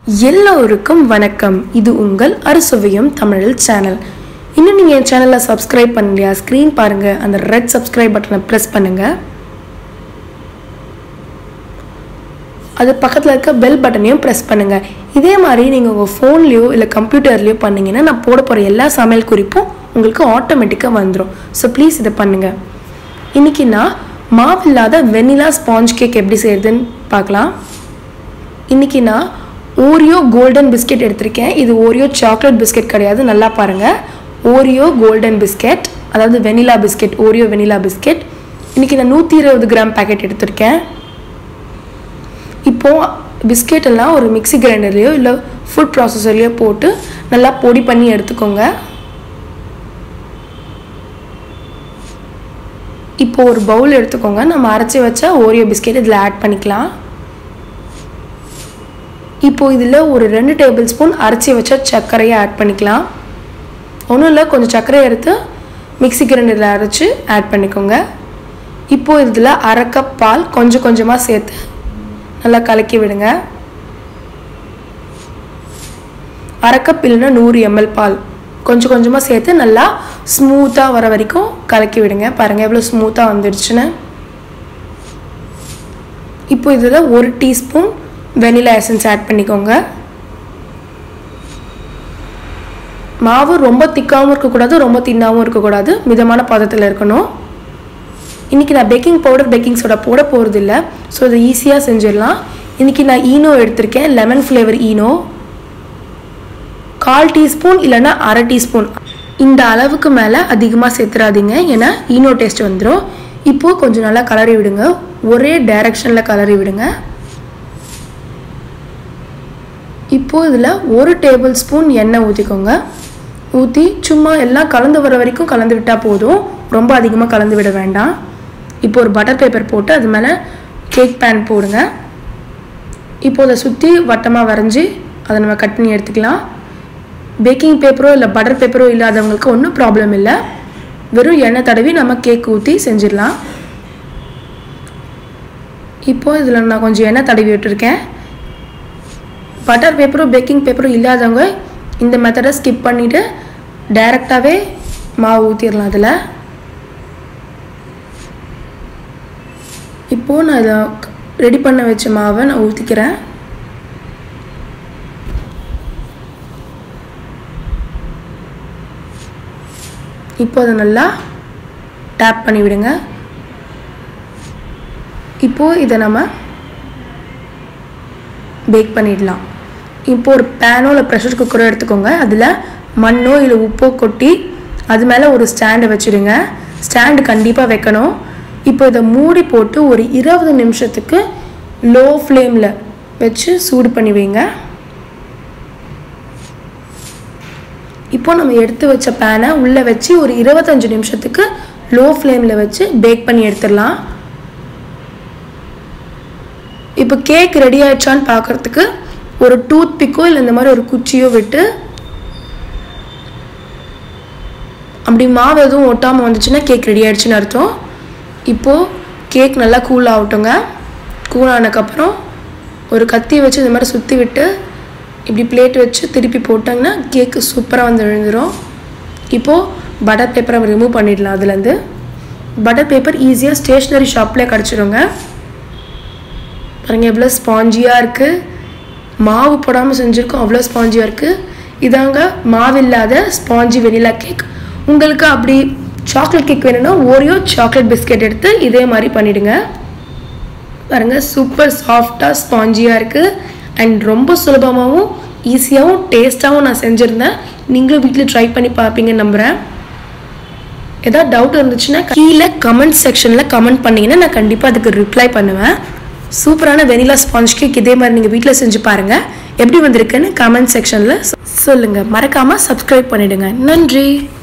எல்லோருக்கும் வணக்கம் இது உங்கள் அறுசுவையும் தமிழில் சேனல் இன்னும் நீங்கள் என் சேனலை சப்ஸ்கிரைப் பண்ணலையா ஸ்க்ரீன் பாருங்கள் அந்த ரெட் சப்ஸ்கிரைப் பட்டனை ப்ரெஸ் பண்ணுங்கள் அது பக்கத்தில் இருக்க பெல் பட்டனையும் ப்ரெஸ் பண்ணுங்கள் இதே மாதிரி நீங்கள் உங்கள் ஃபோன்லேயோ இல்லை கம்ப்யூட்டர்லேயோ பண்ணீங்கன்னா நான் போட போகிற எல்லா சமையல் குறிப்பும் உங்களுக்கு ஆட்டோமேட்டிக்காக வந்துடும் ஸோ ப்ளீஸ் இதை பண்ணுங்கள் இன்றைக்கி நான் மாவில்லாத வெனிலா ஸ்பாஞ்ச் கேக் எப்படி செய்யறதுன்னு பார்க்கலாம் இன்றைக்கி நான் ஓரியோ கோல்டன் பிஸ்கெட் எடுத்திருக்கேன் இது ஓரியோ சாக்லேட் பிஸ்கெட் கிடையாது நல்லா பாருங்கள் ஓரியோ கோல்டன் பிஸ்கெட் அதாவது vanilla biscuit Oreo vanilla biscuit இன்றைக்கி நான் நூற்றி இருபது கிராம் பேக்கெட் எடுத்திருக்கேன் இப்போது பிஸ்கெட் எல்லாம் ஒரு மிக்ஸி கிரைண்டர்லேயோ இல்லை ஃபுட் ப்ராசஸர்லேயோ போட்டு நல்லா பொடி பண்ணி எடுத்துக்கோங்க இப்போ ஒரு பவுல் எடுத்துக்கோங்க நம்ம அரைச்சி வச்ச ஓரியோ பிஸ்கெட் இதில் ஆட் பண்ணிக்கலாம் இப்போ இதில் ஒரு ரெண்டு டேபிள் ஸ்பூன் அரைச்சி வச்ச சர்க்கரையை ஆட் பண்ணிக்கலாம் ஒன்றும் இல்லை கொஞ்சம் சர்க்கரையை எடுத்து மிக்ஸி கிரைண்டரில் அரைச்சி ஆட் பண்ணிக்கோங்க இப்போ இதில் அரை கப் பால் கொஞ்சம் கொஞ்சமாக சேர்த்து நல்லா கலக்கி விடுங்க அரை கப் இல்லைன்னா நூறு எம்எல் பால் கொஞ்சம் கொஞ்சமாக சேர்த்து நல்லா ஸ்மூத்தாக வர வரைக்கும் கலக்கி விடுங்க பாருங்கள் எவ்வளோ ஸ்மூத்தாக வந்துடுச்சுன்னு இப்போ இதில் ஒரு டீஸ்பூன் வெனிலா எசன்ஸ் ஆட் பண்ணிக்கோங்க மாவு ரொம்ப திக்காகவும் இருக்கக்கூடாது ரொம்ப தின்னாகவும் இருக்கக்கூடாது மிதமான பதத்தில் இருக்கணும் இன்றைக்கி நான் பேக்கிங் பவுடர் பேக்கிங் சோடா போட போகிறது இல்லை ஸோ இதை ஈஸியாக செஞ்சிடலாம் இன்றைக்கி நான் ஈனோ எடுத்திருக்கேன் லெமன் ஃப்ளேவர் ஈனோ கால் டீஸ்பூன் இல்லைன்னா அரை டீஸ்பூன் இந்த அளவுக்கு மேலே அதிகமாக சேர்த்துறாதீங்க ஏன்னா ஈனோ டேஸ்ட் வந்துடும் இப்போது கொஞ்சம் நல்லா கலரி விடுங்க ஒரே டைரக்ஷனில் கலரி விடுங்க இப்போது இதில் ஒரு டேபிள் ஸ்பூன் எண்ணெய் ஊற்றிக்கோங்க ஊற்றி சும்மா எல்லாம் கலந்து வர வரைக்கும் கலந்து விட்டால் போதும் ரொம்ப அதிகமாக கலந்து விட வேண்டாம் இப்போ ஒரு பட்டர் பேப்பர் போட்டு அது மேலே கேக் பேன் போடுங்க இப்போ அதை சுற்றி வட்டமாக வரைஞ்சி அதை நம்ம கட் பண்ணி எடுத்துக்கலாம் பேக்கிங் பேப்பரோ இல்லை பட்டர் பேப்பரோ இல்லாதவங்களுக்கு ஒன்றும் ப்ராப்ளம் இல்லை வெறும் எண்ணெய் தடவி நம்ம கேக் ஊற்றி செஞ்சிடலாம் இப்போது இதில் நான் கொஞ்சம் எண்ணெய் தடவி விட்டுருக்கேன் பட்டர் பேப்பரும் பேக்கிங் பேப்பரும் இல்லாதவங்க இந்த மெத்தடை ஸ்கிப் பண்ணிவிட்டு டைரெக்டாகவே மாவு ஊற்றிடலாம் அதில் இப்போது நான் இதை ரெடி பண்ண வச்ச மாவை நான் ஊற்றிக்கிறேன் இப்போ அதை நல்லா டேப் பண்ணி விடுங்க இப்போது இதை நம்ம பேக் பண்ணிடலாம் இப்போ ஒரு பேனோ இல்லை ப்ரெஷர் குக்கரோ எடுத்துக்கோங்க அதில் மண்ணோ இல்லை உப்போ கொட்டி அது மேலே ஒரு ஸ்டாண்டை வச்சுடுங்க ஸ்டாண்டு கண்டிப்பாக வைக்கணும் இப்போ இதை மூடி போட்டு ஒரு இருபது நிமிஷத்துக்கு லோ ஃப்ளேமில் வச்சு சூடு பண்ணி வைங்க இப்போ நம்ம எடுத்து வச்ச பேனை உள்ளே வச்சு ஒரு இருபத்தஞ்சு நிமிஷத்துக்கு லோ ஃப்ளேமில் வச்சு பேக் பண்ணி எடுத்துடலாம் இப்போ கேக் ரெடி ஆயிடுச்சான்னு பார்க்குறதுக்கு ஒரு டூத் பிக்கோ இல்லை இந்த மாதிரி ஒரு குச்சியோ விட்டு அப்படி மாவு எதுவும் ஒட்டாமல் வந்துச்சுன்னா கேக் ரெடி ஆயிடுச்சுன்னு அர்த்தம் இப்போது கேக் நல்லா கூல் ஆகட்டுங்க கூல் ஆனதுக்கப்புறம் ஒரு கத்தி வச்சு இந்த மாதிரி சுற்றி விட்டு இப்படி பிளேட் வச்சு திருப்பி போட்டாங்கன்னா கேக்கு சூப்பராக வந்து விழுந்துடும் இப்போது பட்டர் பேப்பரை ரிமூவ் பண்ணிடலாம் அதுலேருந்து பட்டர் பேப்பர் ஈஸியாக ஸ்டேஷ்னரி ஷாப்லேயே கிடச்சிருங்க பாருங்கள் எவ்வளோ ஸ்பாஞ்சியாக இருக்குது மாவு போடாமல் செஞ்சுருக்கோம் அவ்வளோ ஸ்பாஞ்சியாக இருக்குது இதாங்க மாவு இல்லாத ஸ்பாஞ்சி வெனிலா கேக் உங்களுக்கு அப்படி சாக்லேட் கேக் வேணும்னா ஓரியோ சாக்லேட் பிஸ்கெட் எடுத்து இதே மாதிரி பண்ணிவிடுங்க பாருங்கள் சூப்பர் சாஃப்டாக ஸ்பாஞ்சியாக இருக்குது அண்ட் ரொம்ப சுலபமாகவும் ஈஸியாகவும் டேஸ்ட்டாகவும் நான் செஞ்சுருந்தேன் நீங்களும் வீட்டில் ட்ரை பண்ணி பார்ப்பீங்கன்னு நம்புகிறேன் ஏதாவது டவுட் இருந்துச்சுன்னா கீழே கமெண்ட் செக்ஷனில் கமெண்ட் பண்ணிங்கன்னா நான் கண்டிப்பாக அதுக்கு ரிப்ளை பண்ணுவேன் சூப்பரான வெனிலா ஸ்பாஞ்ச் கேக் இதே மாதிரி நீங்கள் வீட்டில் செஞ்சு பாருங்கள் எப்படி வந்திருக்குன்னு கமெண்ட் செக்ஷனில் சொல்லுங்கள் மறக்காமல் சப்ஸ்கிரைப் பண்ணிவிடுங்க நன்றி